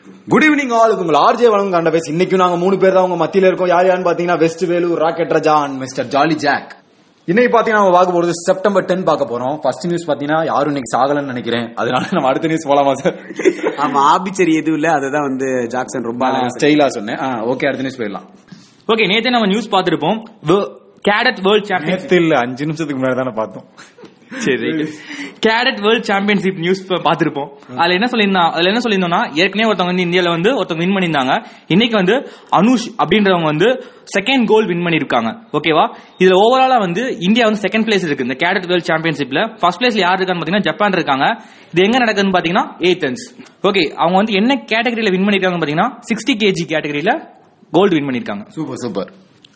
Good evening ஆளுக்கு உங்கள் RJ வழங்கும் கண்ட பேஸ் இன்னைக்கும் நாங்க மூணு பேர் தான் உங்க மத்தியில இருக்கோம் யார் யாருன்னு பாத்தீங்கன்னா West Vellore rocket Raja and mister Jolly Jack இன்னைக்கு பாத்தீங்கன்னா நம்ம பார்க்க போறது செப்டம்பர் டென் பார்க்க போறோம் ஃபர்ஸ்ட் நியூஸ் பாத்தீங்கன்னா யாரும் இன்னைக்கு சாகலன்னு நினைக்கிறேன் அதனால நம்ம அடுத்த நியூஸ் போலாமா சார் ஆமா ஆபிச்சரி எதுவும் இல்ல அதுதான் வந்து ஜாக்சன் ரொம்ப அழகா ஸ்டைலா சொன்னேன் ஓகே அடுத்த நியூஸ் போயிடலாம் ஓகே நேத்தே நம்ம நியூஸ் பார்த்திருப்போம் கேடட் வேர்ல்ட் சாம்பியன் நேத்து இல்ல அஞ்சு நிமிஷத்துக்கு முன்னாடி தானே பார்த்தோம் சரி கேடட் வேர்ல்ட் சாம்பியன்ஷிப் நியூஸ் பார்த்திருப்போம் அதுல என்ன சொல்லியிருந்தா அதுல என்ன சொல்லியிருந்தோம்னா ஏற்கனவே ஒருத்தவங்க வந்து இந்தியால வந்து ஒருத்தவங்க வின் பண்ணியிருந்தாங்க இன்னைக்கு வந்து அனுஷ் அப்படின்றவங்க வந்து செகண்ட் கோல் வின் பண்ணிருக்காங்க ஓகேவா இதுல ஓவராலா வந்து இந்தியா வந்து செகண்ட் பிளேஸ் இருக்கு இந்த கேடட் வேர்ல்ட் சாம்பியன்ஷிப்ல ஃபர்ஸ்ட் பிளேஸ்ல யார் இருக்கான்னு பாத்தீங்கன்னா ஜப்பான் இருக்காங்க இது எங்க நடக்குதுன்னு பாத்தீங்கன்னா ஏத்தன்ஸ் ஓகே அவங்க வந்து என்ன கேட்டகரியில வின் பண்ணிருக்காங்க பாத்தீங்கன்னா சிக்ஸ்டி கேஜி கேட்டகரியில கோல்டு வின் பண்ணிருக்காங்க super super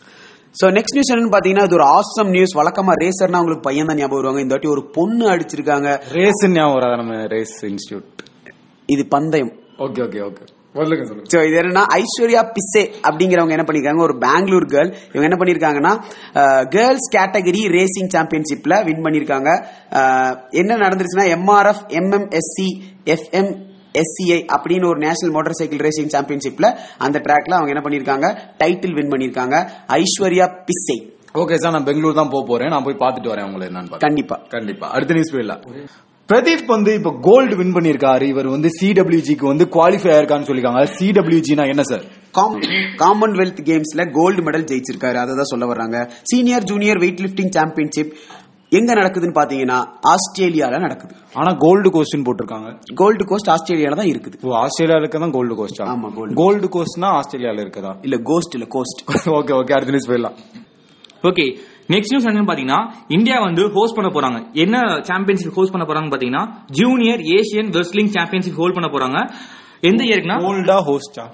so next news என்னன்னு பாத்தீங்கன்னா இது ஒரு ஆசம் நியூஸ் வழக்கமா ரேசர்னா உங்களுக்கு பையன் தான் ஞாபகம் வருவாங்க இந்த வாட்டி ஒரு பொண்ணு அடிச்சிருக்காங்க ரேஸ் ஞாபகம் வராதா நம்ம ரேஸ் இன்ஸ்டியூட் இது பந்தயம் ஓகே ஓகே ஓகே சொல்லுங்க சொல்லுங்க சோ இது என்னன்னா ஐஸ்வர்யா பிஸ்ஸே அப்படிங்கிறவங்க என்ன பண்ணிருக்காங்க ஒரு பெங்களூர் கேர்ள் இவங்க என்ன பண்ணிருக்காங்கன்னா கேர்ள்ஸ் கேட்டகரி ரேசிங் சாம்பியன்ஷிப்ல வின் பண்ணிருக்காங்க அஹ், என்ன நடந்துருச்சுன்னா எம்ஆர்எஃப் எம்எம்எஸ்சி எஃப்எம் எஸ்சிஐ அப்படின்னு ஒரு நேஷனல் மோட்டார் சைக்கிள் ரேசிங் சாம்பியன்ஷிப்ல அந்த ட்ராக்ல அவங்க என்ன பண்ணிருக்காங்க டைட்டில் வின் பண்ணிருக்காங்க ஐஸ்வர்யா பிஸ்ஸே ஓகே சார் நான் பெங்களூர் தான் போக போறேன் நான் போய் பார்த்துட்டு வரேன் உங்களை என்னன்னு பார்த்து. கண்டிப்பா கண்டிப்பா அடுத்த நியூஸ் போயிடலாம் பிரதீப் வந்து இப்ப கோல்டு வின் பண்ணிருக்காரு இவர் வந்து சிடபிள்யூஜிக்கு வந்து குவாலிஃபை ஆயிருக்கான்னு சொல்லிருக்காங்க சிடபிள்யூஜினா என்ன சார் காமன்வெல்த் கேம்ஸ்ல கோல்டு மெடல் ஜெயிச்சிருக்காரு அதை தான் சொல்ல வர்றாங்க senior junior weightlifting championship எங்க நடக்குதுன்னு பாத்தீங்கன்னா ஆஸ்திரேலியால நடக்குது ஆனா கோல்டு கோஸ்டின் போட்டிருக்காங்க கோல்டு கோஸ்ட் ஆஸ்திரேலியால தான் இருக்குது ஓ ஆஸ்திரேலியால இருக்க தான் கோல்டு கோஸ்டா ஆமா, gold. கோல்டு கோஸ்ட்னா ஆஸ்திரேலியால இருக்கதா இல்ல கோஸ்ட் இல்ல கோஸ்ட் ஓகே ஓகே அடுத்த நியூஸ் போயிடலாம் ஓகே நெக்ஸ்ட் நியூஸ் என்னன்னு பாத்தீங்கன்னா இந்தியா வந்து ஹோஸ்ட் பண்ண போறாங்க என்ன சாம்பியன்ஷிப் ஹோஸ்ட் பண்ண போறாங்கன்னு பாத்தீங்கன்னா junior Asian wrestling championship hold பண்ண போறாங்க எந்த இயர்க்குன்னா கோல்டா ஹோஸ்டா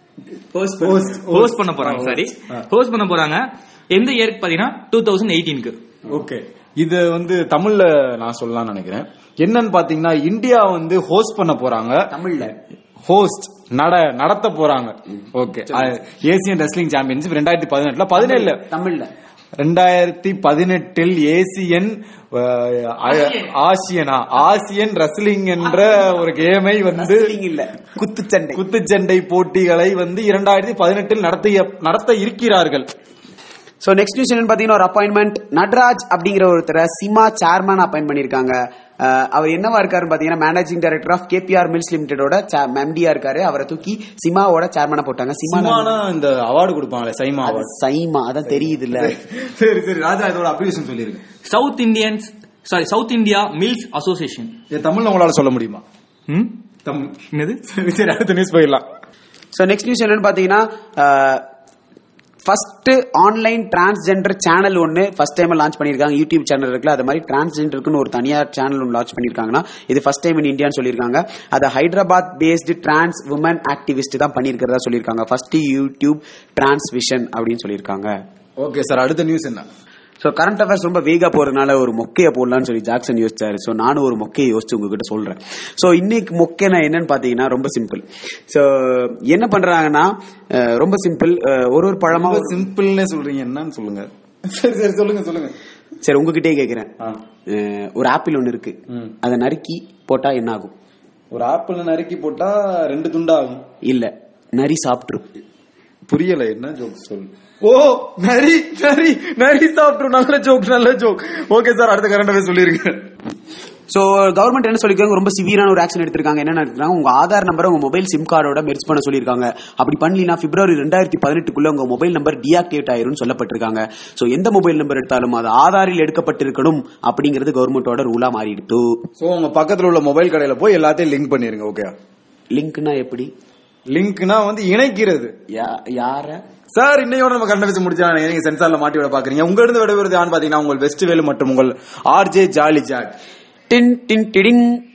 ஹோஸ்ட் பண்ண போறாங்க சாரி ஹோஸ்ட் பண்ண போறாங்க எந்த இயருக்கு பாத்தீங்கன்னா டூ தௌசண்ட் எயிட்டீனுக்கு ஓகே இது வந்து தமிழ்ல நான் சொல்லலாம்னு நினைக்கிறேன் என்னன்னு பாத்தீங்கன்னா இந்தியா வந்து ஹோஸ்ட் பண்ண போறாங்க தமிழ்ல ஹோஸ்ட் நட நடத்த போறாங்க ஓகே ஏசியன் ரெஸ்லிங் சாம்பியன்ஷிப் ரெண்டாயிரத்தி பதினெட்டுல பதினேழுல தமிழ்ல ரெண்டாயிரத்தி பதினெட்டில் ஏசியன் அஹ், அ- ஆசியனா ஆசியன் ரெஸ்லிங் என்ற ஒரு கேமை வந்து Wrestling இல்ல குத்துச்சண்டை குத்துச்சண்டை போட்டிகளை வந்து இரண்டாயிரத்தி பதினெட்டில் நடத்திய நடத்த இருக்கிறார்கள் சோ நெக்ஸ்ட் நியூஸ் என்னன்னு பாத்தீங்கன்னா ஒரு அப்பாயின்மெண்ட் நட்ராஜ் அப்படிங்கிற ஒருத்தரை சிமா சேர்மன் அப்பாயிண்ட் பண்ணிருக்காங்க அஹ், அவர் என்னவா இருக்காருன்னு பாத்தீங்கன்னா managing director of KPR mills லிமிடெடோட எம்டியா இருக்காரு அவரை தூக்கி சிமாவோட சேர்மனா போட்டாங்க சிமா சிமானா இந்த அவார்டு கொடுப்பாங்களே சைமா அது அவார்டு சைமா அதான் தெரியுது இல்ல சரி சரி ராஜா இதோட அப்ளிகேஷன் சொல்லிருங்க South Indians sorry South India mills association இது தமிழ்ல உங்களால சொல்ல முடியுமா ம் தமிழ் என்னது சரி சரி அடுத்த நியூஸ் போயிடலாம் சோ நெக்ஸ்ட் நியூஸ் என்னன்னு பாத்தீங்கன்னா ஃபர்ஸ்ட் ஆன்லைன் டிரான்ஸ்ஜெண்டர் சேனல் ஒன்னு ஃபர்ஸ்ட் டைம் லான்ச் பண்ணிருக்காங்க யூடியூப் சேனல் இருக்குல்ல அது மாதிரி டிரான்ஸ்ஜெண்டருக்குன்னு ஒரு தனியார் சேனல் ஒன்று லான்ச் பண்ணிருக்காங்கன்னா இது ஃபர்ஸ்ட் டைம் இன் இந்தியான்னு சொல்லியிருக்காங்க அது Hyderabad based trans woman activist தான் பண்ணியிருக்கிறதா சொல்லியிருக்காங்க ஃபர்ஸ்ட் யூடியூப் டிரான்ஸ் விஷன் அப்படின்னு சொல்லியிருக்காங்க ஓகே சார் அடுத்த நியூஸ் என்ன ஸோ கரண்ட் அஃபேர்ஸ் ரொம்ப வேகா போறதுனால ஒரு மொக்கையை போடலாம்னு சொல்லி ஜாக்சன் யோசிச்சாரு ஸோ நானும் ஒரு மொக்கையை யோசிச்சு உங்ககிட்ட சொல்றேன் ஸோ இன்னைக்கு மொக்கை நான் என்னன்னு பாத்தீங்கன்னா ரொம்ப சிம்பிள் ஸோ என்ன பண்றாங்கன்னா அஹ், ரொம்ப சிம்பிள் ஒரு ஒரு பழமா ரொம்ப ஒரு- சிம்பிள்னே சொல்றீங்க என்னன்னு சொல்லுங்க சரி சரி சொல்லுங்க சொல்லுங்க சரி உங்ககிட்டயே கேக்குறேன் ஆ. அஹ், ஒரு ஆப்பிள் ஒன்னு இருக்கு ம். அதை நறுக்கி போட்டா என்ன ஆகும் ஒரு ஆப்பிள் நறுக்கி போட்டா ரெண்டு துண்டாகும் இல்ல நரி சாப்பிட்டுரும் புரியல என்ன ஜோக் சொல்லு ஓ நரி நரி நரி சாப்பிட்ரும் நல்ல ஜோக் நல்ல ஜோக் ஓகே சார் அடுத்த கரண்டாவே சொல்லிருங்க ஸோ கவர்மெண்ட் என்ன சொல்லிருக்காங்க ரொம்ப சிவியரான ஒரு ஆக்ஷன் எடுத்திருக்காங்க என்ன எடுத்திருக்காங்க உங்க ஆதார் நம்பரை உங்க மொபைல் சிம் கார்டோட மெர்ஜ் பண்ண சொல்லியிருக்காங்க அப்படி பண்ணலினா பிப்ரவரி ரெண்டாயிரத்தி பதினெட்டுக்குள்ள உங்க மொபைல் நம்பர் டீஆக்டிவேட் ஆயிரும்னு சொல்லப்பட்டிருக்காங்க ஸோ எந்த மொபைல் நம்பர் எடுத்தாலும் அது ஆதாரில் எடுக்கப்பட்டிருக்கணும் அப்படிங்கிறது கவர்மெண்டோட ரூலா மாறிடுத்து சோ உங்க பக்கத்துல உள்ள மொபைல் கடையில போய் எல்லாத்தையும் லிங்க் பண்ணிருங்க ஓகே லிங்க்னா எப்படி லிங்க்னா வந்து இணைக்கிறது யா- யார சார் இன்னையோட நம்ம கண்ட வச்சு முடிச்சா நீங்க சென்சார்ல மாட்டி விட பாக்குறீங்க உங்க இருந்து விடைபெறுது யான்னு பாத்தீங்கன்னா உங்கள் வெஸ்ட் வேலு மற்றும் உங்கள் ஆர்ஜே ஜாலி ஜாக் டின் டின் டிடின்